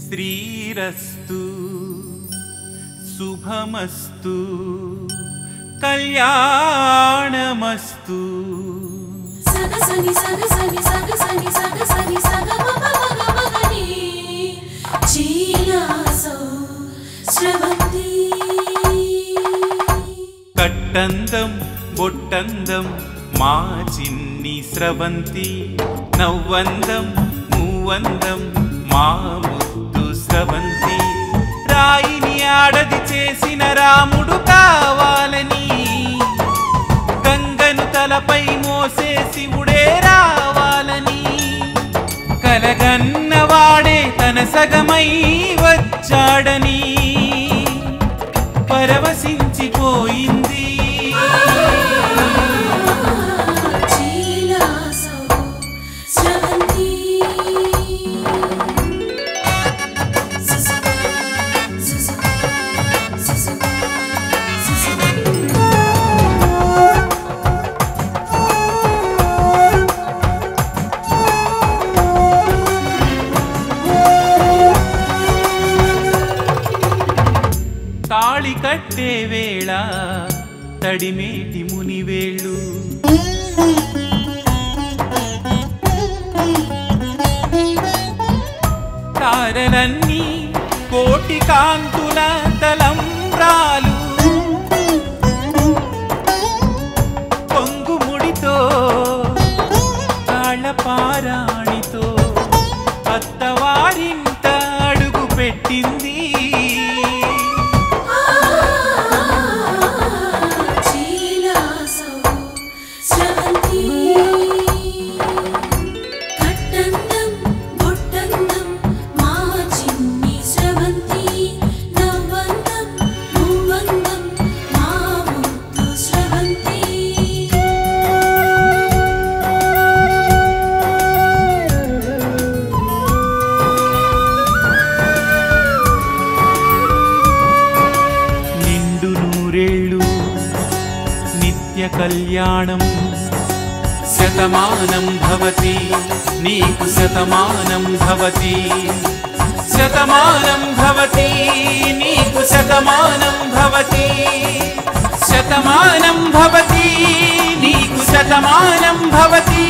శ్రీరస్తు శుభమస్తు కళ్యాణమస్తు సగసని సగసని సగసని సగసని సగమపమగమగని చీలాసో స్రవంతి కట్టందం బొట్టందం మా చిన్ని స్రవంతి నవ్వందం మూవందం మా ముద్దు స్రవంతి రాయిని ఆడది చేసిన రాముడు కావాలని గంగను తలపై మోసే శివుడే రావాలని కలగన్నవాడే తన సగమై వచ్చాడని పరవశించిపోయింది చీలాసో స్రవంతి సుసు సుసు సుసు సుసు తాళి కట్టే వేళ తడిమేటి మునివేళ్ళు తారలన్నీ కోటి కాంతుల తలంబ్రాలు పొంగుముడితో తాళపారాణితో అత్తవారింట అడుగు పెట్టింది చీలాసో స్రవంతి కట్టందం బొట్టందం మా చిన్ని స్రవంతి నవ్వందం మూవందం మా ముద్దు స్రవంతి నిండు నూరేళ్ళు నిత్య కళ్యాణం శతమానం భవతి నీకు శతమానం భవతి శతమానం భవతి నీకు శతమానం భవతి శతమానం భవతి నీకు శతమానం భవతి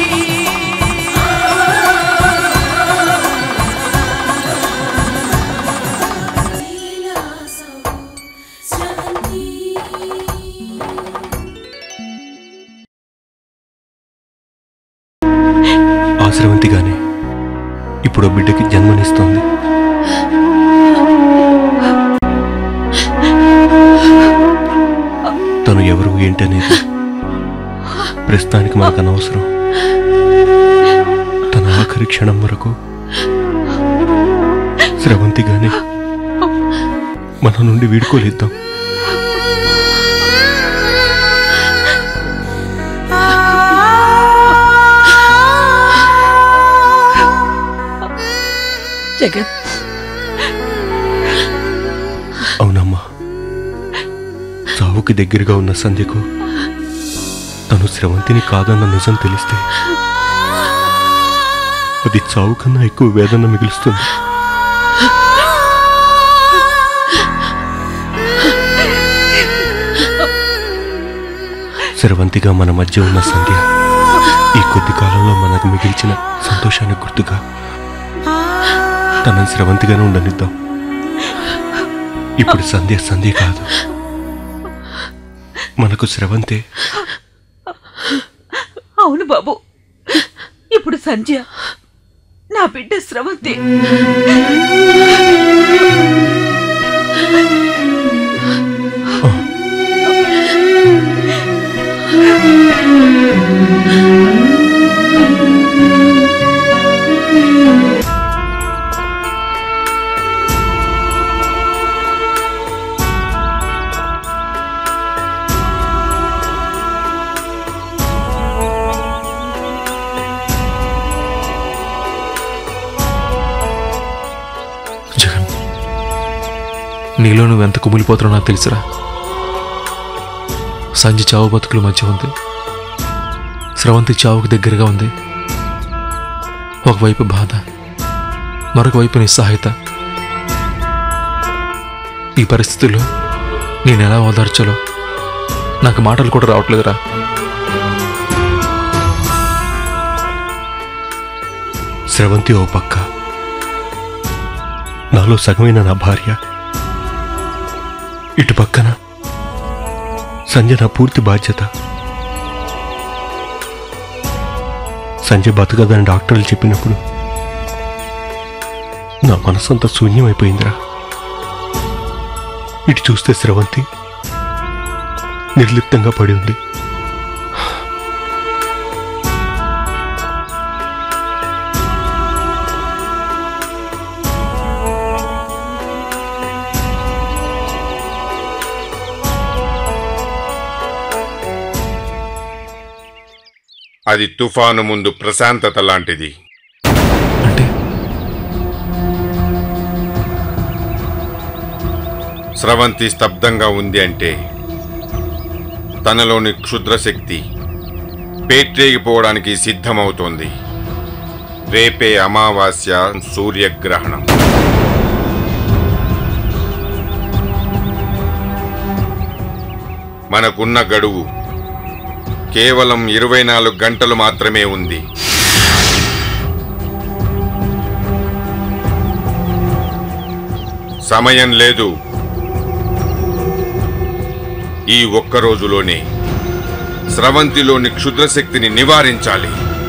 చీలాసో స్రవంతి ఆ స్రవంతిగానే ఇప్పుడు ఆ బిడ్డకి జన్మనిస్తోంది తను ఎవరు ఏంటనేది ప్రస్తుతానికి మనకు అనవసరం తన ఆఖరి క్షణం వరకు స్రవంతిగానే మన నుండి వీడుకోలేద్దాం జగన్ అవునమ్మా చావుకి దగ్గరగా ఉన్న సంధ్యకు తను స్రవంతిని కాదన్న నిజం తెలిస్తే అది చావు కన్నా ఎక్కువ వేదన మిగులుస్తుంది స్రవంతిగా మన మధ్య ఉన్న సంధ్య ఈ కొద్ది కాలంలో మనకు మిగిల్చిన సంతోషానికి గుర్తుగా తనని స్రవంతిగానే ఉండనిద్దాం ఇప్పుడు సంధ్య సంధ్య కాదు మనకు స్రవంతే అవును బాబు ఇప్పుడు సంధ్య నా బిడ్డ స్రవంతి జగన్ నీలో నువ్వు ఎంత కుమిలిపోతున్నావు నాకు తెలుసురా సంజయ్ చావు బతుకుల మధ్య ఉంది స్రవంతి చావుకు దగ్గరగా ఉంది ఒకవైపు బాధ మరొక వైపు నిస్సహాయత ఈ పరిస్థితుల్లో నేను ఎలా ఓదార్చాలో నాకు మాటలు కూడా రావట్లేదురా స్రవంతి ఓ పక్క నాలో సగమైన నా భార్య ఇటు పక్కన సంజయ్ నా పూర్తి బాధ్యత సంజయ్ బతకదని డాక్టర్లు చెప్పినప్పుడు నా మనసంతా శూన్యమైపోయిందిరా ఇటు చూస్తే స్రవంతి నిర్లిప్తంగా పడి ఉంది అది తుఫాను ముందు ప్రశాంతత లాంటిది అంటే స్రవంతి స్తబ్దంగా ఉంది అంటే తనలోని క్షుద్ర శక్తి పేట్రేగిపోవడానికి సిద్ధమవుతోంది రేపే అమావాస్య సూర్యగ్రహణం మనకున్న గడువు కేవలం ఇరవై నాలుగు గంటలు మాత్రమే ఉంది సమయం లేదు ఈ ఒక్క రోజులోనే స్రవంతిలోని క్షుద్రశక్తిని నివారించాలి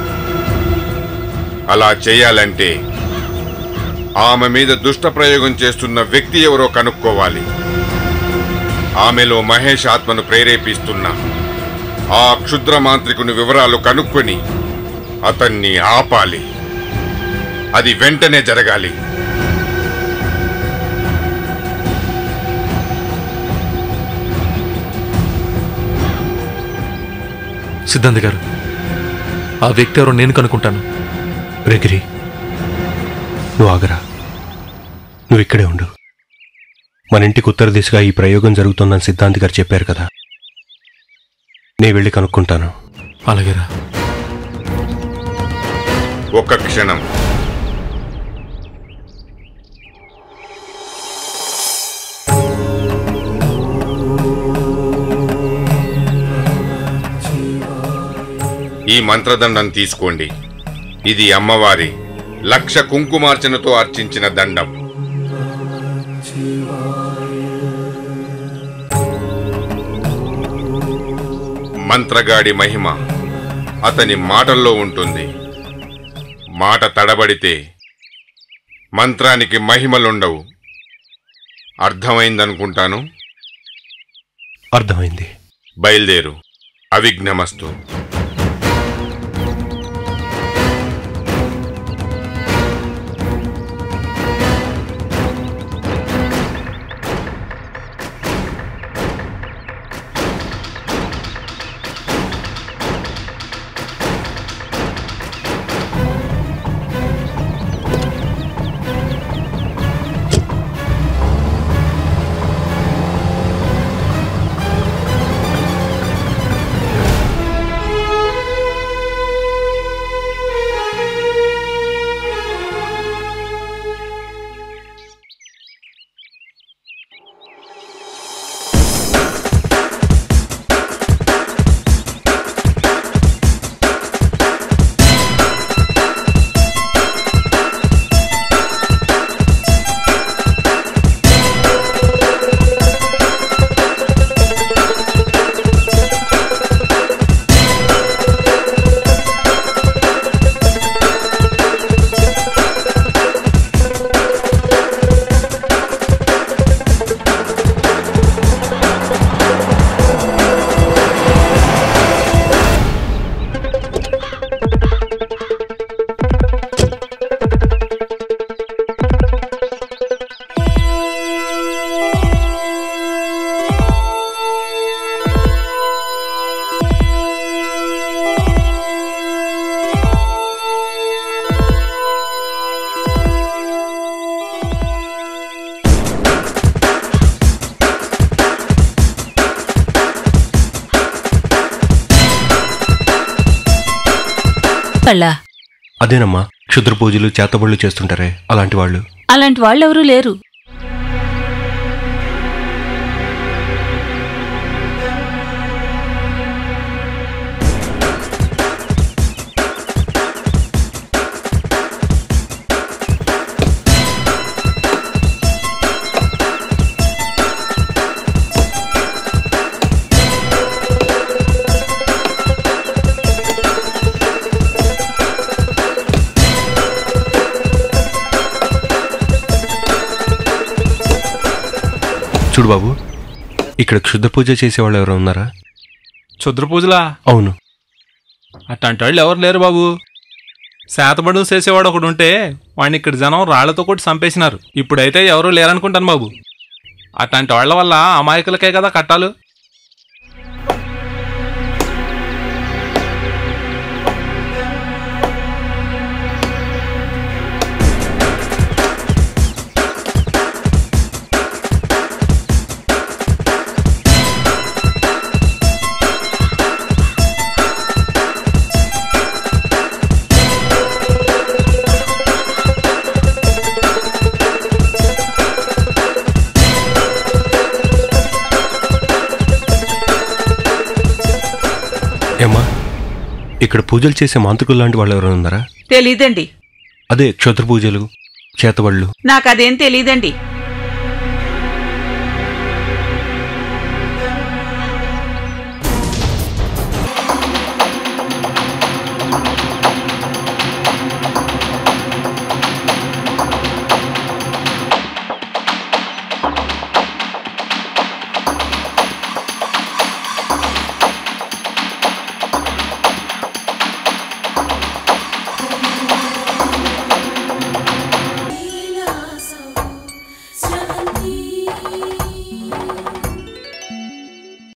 అలా చేయాలంటే ఆమె మీద దుష్ట ప్రయోగం చేస్తున్న వ్యక్తి ఎవరో కనుక్కోవాలి ఆమెలో మహేష్ ఆత్మను ప్రేరేపిస్తున్న ఆ క్షుద్ర మాంత్రికుని వివరాలు కనుక్కొని అతన్ని ఆపాలి అది వెంటనే జరగాలి సిద్ధాంత్ గారు ఆ వ్యక్తి ఎవరో నేను కనుక్కుంటాను రెగిరి నువ్వు ఆగరా నువ్వు ఇక్కడే ఉండు మన ఇంటికి ఉత్తర దిశగా ఈ ప్రయోగం జరుగుతుందని సిద్ధాంతి గారు చెప్పారు కదా నేను వెళ్ళి కనుక్కుంటాను అలాగేరా ఒక్క క్షణం ఈ మంత్రదండం తీసుకోండి ఇది అమ్మవారి లక్ష కుంకుమార్చనతో అర్చించిన దండం మంత్రగాడి మహిమ అతని మాటల్లో ఉంటుంది మాట తడబడితే మంత్రానికి మహిమలుండవు అర్థమైందనుకుంటాను అర్థమైంది బయలుదేరు అవిఘ్నమస్తు వాళ్ళ అదేనమ్మా క్షుద్ర పూజలు చేతబడులు చేస్తుంటారే అలాంటి వాళ్ళు అలాంటి వాళ్ళెవరూ లేరు చూడు బాబు ఇక్కడ క్షుద్ర పూజ చేసేవాళ్ళు ఎవరు ఉన్నారా క్షుద్ర పూజలా అవును అట్లాంటి వాళ్ళు ఎవరు లేరు బాబు శాతబడు చేసేవాడు ఒకడు ఉంటే వాడిని ఇక్కడ జనం రాళ్లతో కొట్టి చంపేసినారు ఇప్పుడైతే ఎవరూ లేరనుకుంటాను బాబు అట్లాంటి వాళ్ళ వల్ల అమాయకులకే కదా కట్టాలు ఏమ్మా ఇక్కడ పూజలు చేసే మాంత్రికులు లాంటి వాళ్ళు ఎవరైనా ఉన్నారా తెలీదండి అదే క్షుద్ర పూజలు చేతబళ్ళు నాకదేం తెలీదండి